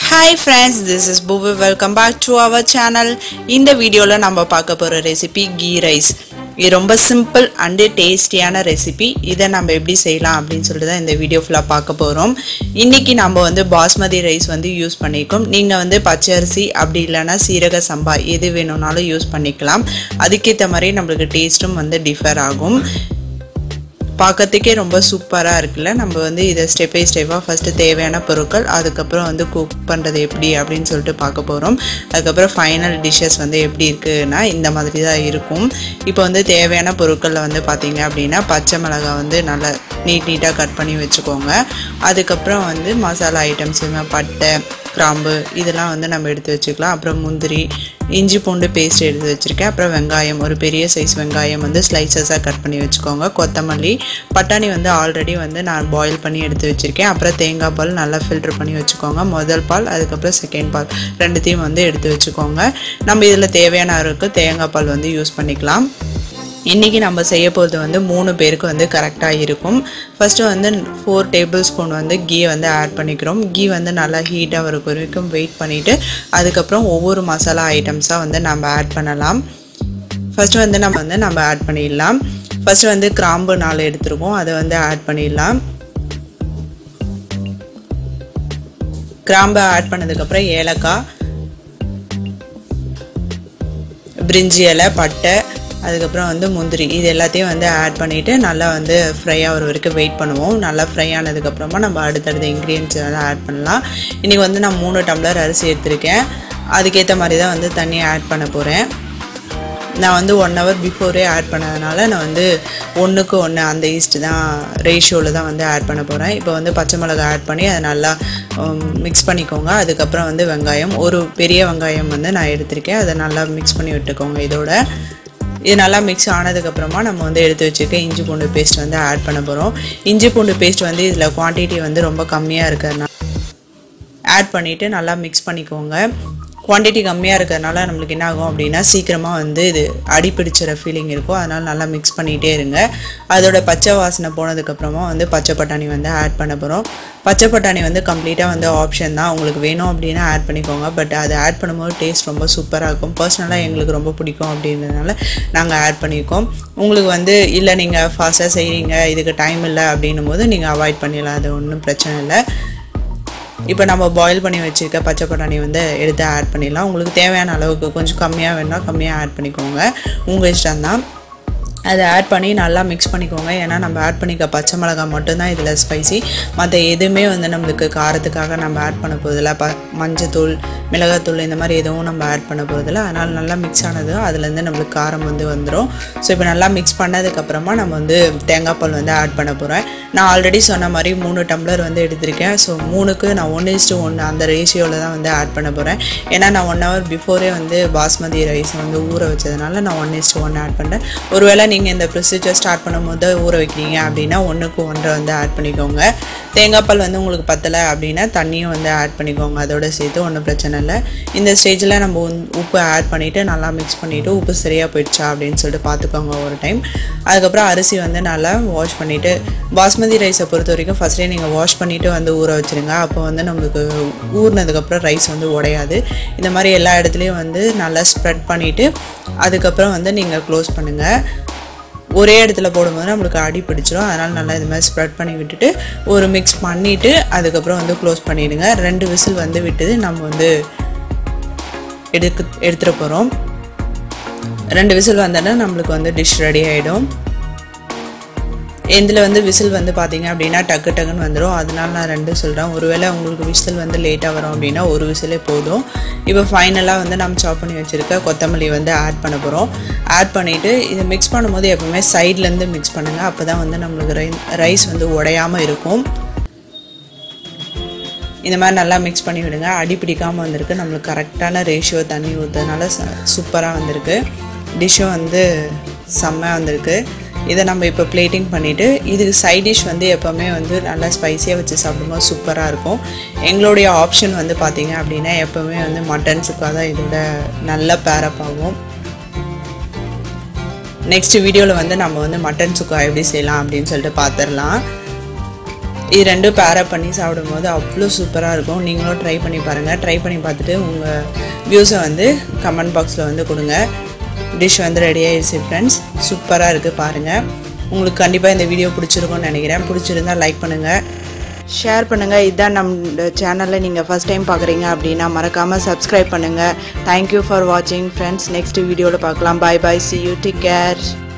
hi friends this is Poovi welcome back to our channel இந்த வீடியோவில் நம்ம பார்க்க போகிற ரெசிபி கீ ரைஸ் இது ரொம்ப சிம்பிள் அண்டு டேஸ்டியான ரெசிபி இதை நம்ம எப்படி செய்யலாம் அப்படின்னு சொல்லிட்டு தான் இந்த வீடியோ ஃபுல்லாக பார்க்க போகிறோம் இன்றைக்கி நம்ம வந்து பாஸ்மதி ரைஸ் வந்து யூஸ் பண்ணியிருக்கோம் நீங்கள் வந்து பச்சை அரிசி அப்படி இல்லைன்னா சீரக சம்பா எது வேணும்னாலும் யூஸ் பண்ணிக்கலாம் அதுக்கேற்ற மாதிரி நம்மளுக்கு டேஸ்ட்டும் வந்து டிஃபர் ஆகும் பார்க்கறதுக்கே ரொம்ப சூப்பராக இருக்குல்ல நம்ம வந்து இதை ஸ்டெப் பை ஸ்டெப்பாக ஃபஸ்ட்டு தேவையான பொருட்கள் அதுக்கப்புறம் வந்து குக் பண்ணுறது எப்படி அப்படின்னு சொல்லிட்டு பார்க்க போகிறோம் அதுக்கப்புறம் ஃபைனல் டிஷ்ஷஸ் வந்து எப்படி இருக்குன்னா இந்த மாதிரி தான் இருக்கும் இப்போ வந்து தேவையான பொருட்களில் வந்து பார்த்தீங்க அப்படின்னா பச்சை மிளகாய் வந்து நல்லா நீட் நீட்டாக கட் பண்ணி வச்சுக்கோங்க அதுக்கப்புறம் வந்து மசாலா ஐட்டம்ஸுங்க பட்டை கிராம்பு இதெல்லாம் வந்து நம்ம எடுத்து வச்சுக்கலாம் அப்புறம் முந்திரி இஞ்சி பூண்டு பேஸ்ட் எடுத்து வச்சுருக்கேன் அப்புறம் வெங்காயம் ஒரு பெரிய சைஸ் வெங்காயம் வந்து ஸ்லைசஸாக கட் பண்ணி வச்சுக்கோங்க கொத்தமல்லி பட்டாணி வந்து ஆல்ரெடி வந்து நான் பாயில் பண்ணி எடுத்து வச்சுருக்கேன் அப்புறம் தேங்காய் பால் நல்லா ஃபில்டர் பண்ணி வச்சுக்கோங்க முதல் பால் அதுக்கப்புறம் செகண்ட் பால் ரெண்டுத்தையும் வந்து எடுத்து வச்சுக்கோங்க நம்ம இதில் தேவையான அளவுக்கு தேங்காய் பால் வந்து யூஸ் பண்ணிக்கலாம் இன்றைக்கி நம்ம செய்ய போகிறது வந்து மூணு பேருக்கு வந்து கரெக்டாக இருக்கும் ஃபஸ்ட்டு வந்து ஃபோர் டேபிள் ஸ்பூன் வந்து கீ வந்து ஆட் பண்ணிக்கிறோம் கீ வந்து நல்லா ஹீட்டாக வர வரைக்கும் வெயிட் பண்ணிவிட்டு அதுக்கப்புறம் ஒவ்வொரு மசாலா ஐட்டம்ஸாக வந்து நம்ம ஆட் பண்ணலாம் ஃபஸ்ட்டு வந்து நம்ம வந்து நம்ம ஆட் பண்ணிடலாம் ஃபஸ்ட்டு வந்து கிராம்பு நாலு எடுத்துருக்கோம் அதை வந்து ஆட் பண்ணிடலாம் கிராம்பை ஆட் பண்ணதுக்கப்புறம் ஏலக்காய் பிரிஞ்சி இலை பட்டை அதுக்கப்புறம் வந்து முந்திரி இது எல்லாத்தையும் வந்து ஆட் பண்ணிவிட்டு நல்லா வந்து ஃப்ரை ஆகிற வரைக்கும் வெயிட் பண்ணுவோம் நல்லா ஃப்ரை ஆனதுக்கப்புறமா நம்ம அடுத்தடுத்த இன்க்ரீடியன்ஸ் எல்லாம் ஆட் பண்ணலாம் இன்றைக்கி வந்து நான் மூணு டம்ளர் அரிசி எடுத்திருக்கேன் அதுக்கேற்ற மாதிரி தான் வந்து தண்ணி ஆட் பண்ண போகிறேன் நான் வந்து ஒன் ஹவர் பிஃபோரே ஆட் பண்ணதுனால நான் வந்து ஒன்றுக்கு ஒன்று அந்த ஈஸ்ட் தான் ரேஷியோவில் தான் வந்து ஆட் பண்ண போகிறேன் இப்போ வந்து பச்சை மிளகாய் ஆட் பண்ணி அதை நல்லா மிக்ஸ் பண்ணிக்கோங்க அதுக்கப்புறம் வந்து வெங்காயம் ஒரு பெரிய வெங்காயம் வந்து நான் எடுத்திருக்கேன் அதை நல்லா மிக்ஸ் பண்ணி விட்டுக்கோங்க இதோட இது நல்லா மிக்ஸ் ஆனதுக்கப்புறமா நம்ம வந்து எடுத்து வச்சுருக்க இஞ்சி பூண்டு பேஸ்ட் வந்து ஆட் பண்ண போகிறோம் இஞ்சி பூண்டு பேஸ்ட் வந்து இதில் குவான்டிட்டி வந்து ரொம்ப கம்மியாக இருக்கிறதுனால ஆட் பண்ணிவிட்டு நல்லா மிக்ஸ் பண்ணிக்கோங்க குவான்டிட்டி கம்மியாக இருக்கிறதுனால நம்மளுக்கு என்ன ஆகும் அப்படின்னா சீக்கிரமாக வந்து இது அடிப்பிடிச்சிற ஃபீலிங் இருக்கும் அதனால் நல்லா மிக்ஸ் பண்ணிகிட்டே இருங்க அதோட பச்சை வாசனை போனதுக்கப்புறமா வந்து பச்சை பட்டாணி வந்து ஆட் பண்ண போகிறோம் பச்சை பட்டாணி வந்து கம்ப்ளீட்டாக வந்து ஆப்ஷன் தான் உங்களுக்கு வேணும் அப்படின்னா ஆட் பண்ணிக்கோங்க பட் அது ஆட் பண்ணும்போது டேஸ்ட் ரொம்ப சூப்பராக இருக்கும் பர்சனலாக எங்களுக்கு ரொம்ப பிடிக்கும் அப்படின்றதுனால நாங்கள் ஆட் பண்ணியிருக்கோம் உங்களுக்கு வந்து இல்லை நீங்கள் ஃபாஸ்ட்டாக செய்கிறீங்க இதுக்கு டைம் இல்லை அப்படின்னும் போது நீங்கள் அவாய்ட் பண்ணிடலாம் அது ஒன்றும் பிரச்சனை இல்லை இப்போ நம்ம பாயில் பண்ணி வச்சுருக்க பச்சை பட்டாணி வந்து எடுத்து ஆட் பண்ணிடலாம் உங்களுக்கு தேவையான அளவுக்கு கொஞ்சம் கம்மியாக வேணால் கம்மியாக ஆட் பண்ணிக்கோங்க உங்கள் இஷ்டம்தான் அதை ஆட் பண்ணி நல்லா மிக்ஸ் பண்ணிக்கோங்க ஏன்னா நம்ம ஆட் பண்ணிக்க பச்சை மிளகாய் மட்டும்தான் இதில் ஸ்பைசி மற்ற எதுவுமே வந்து நம்மளுக்கு காரத்துக்காக நம்ம ஆட் பண்ண போகிறதில்ல ப மஞ்சத்தூள் மிளகாத்தூள் இந்த மாதிரி எதுவும் நம்ம ஆட் பண்ண போகிறதில்ல அதனால் நல்லா மிக்ஸ் ஆனதும் அதுலேருந்து நம்மளுக்கு காரம் வந்து வந்துடும் ஸோ இப்போ நல்லா மிக்ஸ் பண்ணதுக்கப்புறமா நம்ம வந்து தேங்காய் பால் வந்து ஆட் பண்ண போகிறேன் நான் ஆல்ரெடி சொன்ன மாதிரி மூணு டம்ளர் வந்து எடுத்திருக்கேன் ஸோ மூணுக்கு நான் ஒன்று இஸ்ட்டு ஒன்று அந்த ரேஷியோவில் தான் வந்து ஆட் பண்ண போகிறேன் ஏன்னா நான் ஒன் ஹவர் பிஃபோரே வந்து பாஸ்மதி ரைஸ் வந்து ஊற வச்சதுனால நான் ஒன் இஸ்ட்டு ஒன்று ஆட் பண்ணேன் ஒருவேளை நீங்கள் இந்த ப்ரொசீஜர் ஸ்டார்ட் பண்ணும்போது ஊற வைக்கிறீங்க அப்படின்னா ஒன்றுக்கு ஒன்றரை வந்து ஆட் பண்ணிக்கோங்க தேங்காய் பால் வந்து உங்களுக்கு பத்தலை அப்படின்னா தண்ணியும் வந்து ஆட் பண்ணிக்கோங்க அதோட சேர்த்து ஒன்றும் பிரச்சனை இல்லை இந்த ஸ்டேஜில் நம்ம உப்பு ஆட் பண்ணிவிட்டு நல்லா மிக்ஸ் பண்ணிவிட்டு உப்பு சரியாக போயிடுச்சா அப்படின்னு சொல்லிட்டு பார்த்துக்கோங்க ஒரு டைம் அதுக்கப்புறம் அரிசி வந்து நல்லா வாஷ் பண்ணிவிட்டு பாஸ்மதி ரைஸை பொறுத்த வரைக்கும் ஃபஸ்ட்டே நீங்கள் வாஷ் பண்ணிவிட்டு வந்து ஊற வச்சுருங்க அப்போ வந்து நம்மளுக்கு ஊறினதுக்கப்புறம் ரைஸ் வந்து உடையாது இந்த மாதிரி எல்லா இடத்துலையும் வந்து நல்லா ஸ்ப்ரெட் பண்ணிவிட்டு அதுக்கப்புறம் வந்து நீங்கள் க்ளோஸ் பண்ணுங்கள் ஒரே இடத்துல போடும்போது நம்மளுக்கு அடி பிடிச்சிரும் அதனால் நல்லா இது மாதிரி ஸ்ப்ரெட் பண்ணி விட்டுட்டு ஒரு மிக்ஸ் பண்ணிவிட்டு அதுக்கப்புறம் வந்து க்ளோஸ் பண்ணிவிடுங்க ரெண்டு விசில் வந்து விட்டுது நம்ம வந்து எடுக்கு எடுத்துகிட்டு போகிறோம் ரெண்டு விசில் வந்தோன்னா நம்மளுக்கு வந்து டிஷ் ரெடி ஆகிடும் இதில் வந்து விசில் வந்து பார்த்தீங்க அப்படின்னா டக்கு டக்குன்னு வந்துடும் அதனால நான் ரெண்டு சொல்கிறேன் ஒருவேளை உங்களுக்கு விசில் வந்து லேட்டாக வரும் அப்படின்னா ஒரு விசிலே போதும் இப்போ ஃபைனலாக வந்து நம்ம சாப் பண்ணி வச்சுருக்க கொத்தமல்லி வந்து ஆட் பண்ண போகிறோம் ஆட் பண்ணிவிட்டு இதை மிக்ஸ் பண்ணும்போது எப்பவுமே சைட்லேருந்து மிக்ஸ் பண்ணுங்கள் அப்போ தான் வந்து நம்மளுக்கு ரை ரைஸ் வந்து உடையாமல் இருக்கும் இந்த மாதிரி நல்லா மிக்ஸ் பண்ணி விடுங்க அடி பிடிக்காமல் வந்திருக்கு நம்மளுக்கு கரெக்டான ரேஷியோ தண்ணி ஊற்றுறதுனால சூப்பராக வந்திருக்கு டிஷ்ஷும் வந்து செம்மையாக வந்திருக்கு இதை நம்ம இப்போ பிளேட்டிங் பண்ணிவிட்டு இதுக்கு சைட் டிஷ் வந்து எப்போவுமே வந்து நல்லா ஸ்பைஸியாக வச்சு சாப்பிடும்போது சூப்பராக இருக்கும் எங்களுடைய ஆப்ஷன் வந்து பார்த்திங்க அப்படின்னா எப்போவுமே வந்து மட்டன் சுக்கா தான் இதோட நல்ல பேரப் ஆகும் நெக்ஸ்ட் வீடியோவில் வந்து நம்ம வந்து மட்டன் சுக்கா எப்படி செய்யலாம் அப்படின்னு சொல்லிட்டு பார்த்துடலாம் இது ரெண்டும் பேரப் பண்ணி சாப்பிடும்போது அவ்வளோ சூப்பராக இருக்கும் நீங்களும் ட்ரை பண்ணி பாருங்கள் ட்ரை பண்ணி பார்த்துட்டு உங்கள் வியூஸை வந்து கமெண்ட் பாக்ஸில் வந்து கொடுங்க டிஷ் வந்து ரெடி ஆயிடுச்சு ஃப்ரெண்ட்ஸ் சூப்பராக இருக்குது பாருங்கள் உங்களுக்கு கண்டிப்பாக இந்த வீடியோ பிடிச்சிருக்கும்னு நினைக்கிறேன் பிடிச்சிருந்தா லைக் பண்ணுங்கள் ஷேர் பண்ணுங்கள் இதுதான் நம்ம சேனலில் நீங்கள் ஃபஸ்ட் டைம் பார்க்குறீங்க அப்படின்னா மறக்காமல் சப்ஸ்கிரைப் பண்ணுங்கள் தேங்க்யூ ஃபார் வாட்சிங் ஃப்ரெண்ட்ஸ் நெக்ஸ்ட் வீடியோவில் பார்க்கலாம் bye bye see you take care